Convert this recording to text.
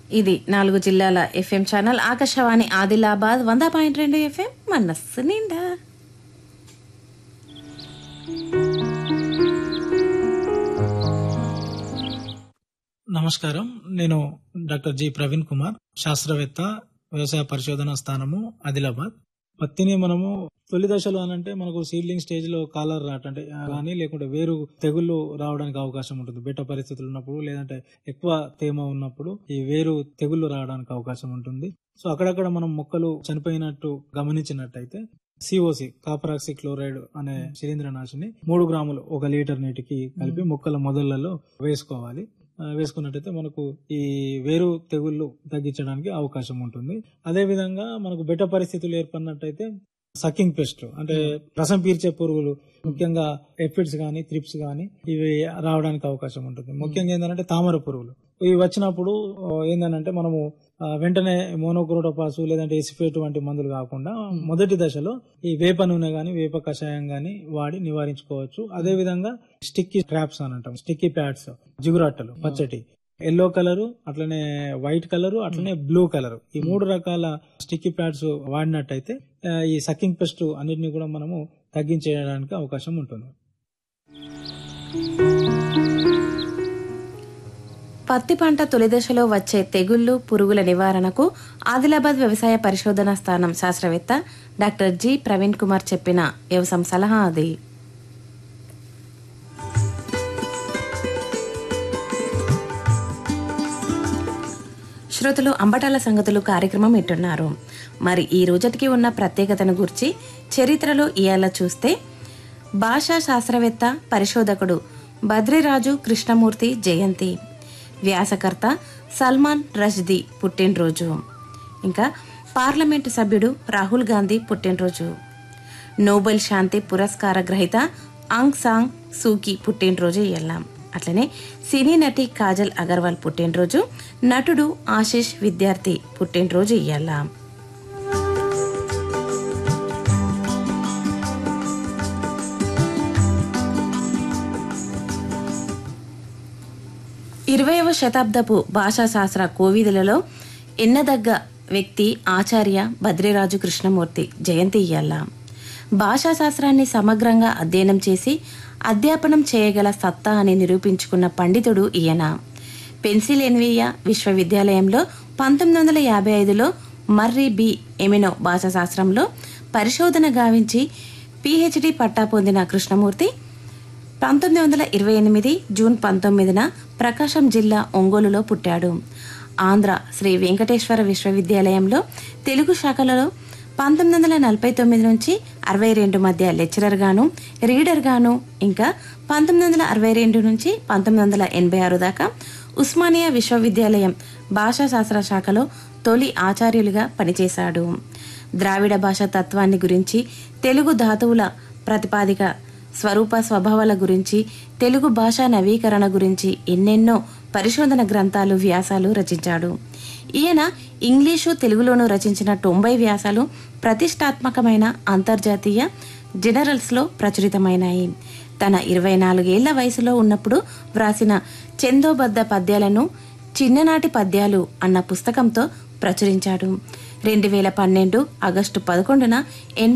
ఇది నాలుగు జిల్లాల ఎఫ్ఎం ఛానల్ ఆకాశవాణి ఆదిలాబాద్ వంద పాయింట్ రెండు ఎఫ్ఎం మనస్సు నిండా నమస్కారం నేను డాక్టర్ జి ప్రవీణ్ కుమార్ శాస్త్రవేత్త వ్యవసాయ పరిశోధన స్థానము ఆదిలాబాద్ పత్తిని మనము తొలి దశలో అనంటే మనకు సీడ్లింగ్ స్టేజ్ లో కాలర్ రాట్ అంటే కానీ లేకుంటే వేరు తెగుళ్ళు రావడానికి అవకాశం ఉంటుంది బెట్ట పరిస్థితులు ఉన్నప్పుడు లేదంటే ఎక్కువ తేమ ఉన్నప్పుడు ఈ వేరు తెగుళ్ళు రావడానికి అవకాశం ఉంటుంది సో అక్కడక్కడ మనం మొక్కలు చనిపోయినట్టు గమనించినట్టయితే సిఓసి కాపరాక్సి క్లోరైడ్ అనే శిలీంద్రనాశిని మూడు గ్రాములు ఒక లీటర్ నీటికి కలిపి మొక్కల మొదళ్లలో వేసుకోవాలి ఆ, వేసుకున్నట్టయితే మనకు ఈ వేరు తెగుళ్ళు తగ్గించడానికి అవకాశం ఉంటుంది అదే విధంగా మనకు బెట్ట పరిస్థితులు ఏర్పడినట్టయితే సకింగ్ పెస్ట్ అంటే రసం పీల్చే పురుగులు ముఖ్యంగా ఎఫిడ్స్ కానీ త్రిప్స్ కానీ ఇవి రావడానికి అవకాశం ఉంటుంది ముఖ్యంగా ఏంటంటే తామర పురుగులు ఇవి వచ్చినప్పుడు ఆ, ఏందనంటే మనము ఆ, వెంటనే మోనోక్రోటోపాసు లేదంటే ఎసిఫేట్ వంటి మందులు కాకుండా మొదటి దశలో ఈ వేప నూనె గాని వేప కషాయం గాని వాడి నివారించుకోవచ్చు అదే విధంగా స్టిక్కీ ట్రాప్స్ అని అంటాం స్టిక్కీ ప్యాడ్స్ జిగురాట్టలు పచ్చటి ఎల్లో కలర్ అట్లనే వైట్ కలర్ అట్లనే బ్లూ కలర్ ఈ మూడు రకాల స్టిక్కీ ప్యాడ్స్ వాడినట్టయితే ఆ, ఈ సక్కింగ్ పెస్ట్ అన్నిటిని కూడా మనము తగ్గించేయడానికి అవకాశం ఉంటుంది పత్తి పంట తొలి దశలో వచ్చే తెగుళ్లు పురుగుల నివారణకు ఆదిలాబాద్ వ్యవసాయ పరిశోధన స్థానం శాస్త్రవేత్త డాక్టర్ జి ప్రవీణ్ కుమార్ చెప్పిన వ్యవసాయం సలహా అది శ్రోతలు అంబటాల సంగతులు కార్యక్రమం ఇట్టున్నారు మరి ఈ రోజుకి ఉన్న ప్రత్యేకతను గురించి చరిత్రలో ఇయాల చూస్తే భాషా శాస్త్రవేత్త పరిశోధకుడు బద్రిరాజు కృష్ణమూర్తి జయంతి వ్యాసకర్త సల్మాన్ రష్దీ పుట్టినరోజు ఇంకా పార్లమెంటు సభ్యుడు రాహుల్ గాంధీ పుట్టినరోజు నోబెల్ శాంతి పురస్కార గ్రహీత ఆంగ్ సాంగ్ సూకి పుట్టినరోజు ఎల్లాం అట్లనే సినీ నటి కాజల్ అగర్వాల్ పుట్టినరోజు నటుడు ఆశిష్ విద్యార్థి పుట్టినరోజు ఇయ్యాల ఇరవైవ శతాబ్దపు భాషాశాస్త్ర కోవిదులలో ఎన్నదగ్గ వ్యక్తి ఆచార్య బద్రిరాజు కృష్ణమూర్తి జయంతి ఇయ్యాల భాషాశాస్త్రాన్ని సమగ్రంగా అధ్యయనం చేసి అధ్యాపనం చేయగల సత్తా అని నిరూపించుకున్న పండితుడు ఈయన పెన్సిల్వేనియా విశ్వవిద్యాలయంలో పంతొమ్మిది వందల యాభై ఐదులో మర్రి బి ఎమినో భాషాశాస్త్రంలో పరిశోధన గావించి పిహెచ్డి పట్టా పొందిన కృష్ణమూర్తి పంతొమ్మిది వందల ఇరవై ఎనిమిది జూన్ పంతొమ్మిదిన ప్రకాశం జిల్లా ఒంగోలులో పుట్టాడు ఆంధ్ర శ్రీ వెంకటేశ్వర విశ్వవిద్యాలయంలో తెలుగు శాఖలలో పంతొమ్మిది వందల నలభై తొమ్మిది నుంచి అరవై రెండు మధ్య లెక్చరర్ గాను రీడర్ గాను ఇంకా పంతొమ్మిది వందల అరవై రెండు నుంచి పంతొమ్మిది వందల ఎనభై ఆరు దాకా ఉస్మానియా విశ్వవిద్యాలయం భాషాశాస్త్ర శాఖలో తొలి ఆచార్యులుగా పనిచేశాడు ద్రావిడ భాషా తత్వాన్ని గురించి తెలుగు ధాతువుల ప్రతిపాదిక స్వరూప స్వభావాల గురించి తెలుగు భాషా నవీకరణ గురించి ఎన్నెన్నో పరిశోధన గ్రంథాలు వ్యాసాలు రచించాడు ఈయన ఇంగ్లీషు తెలుగులోనూ రచించిన తొంభై వ్యాసాలు ప్రతిష్టాత్మకమైన అంతర్జాతీయ జనరల్స్లో ప్రచురితమైనాయి తన ఇరవై నాలుగేళ్ల వయసులో ఉన్నప్పుడు వ్రాసిన చందోబద్ధ పద్యాలను చిన్ననాటి పద్యాలు అన్న పుస్తకంతో ప్రచురించాడు రెండు వేల పన్నెండు ఆగస్టు పదకొండున ఎన్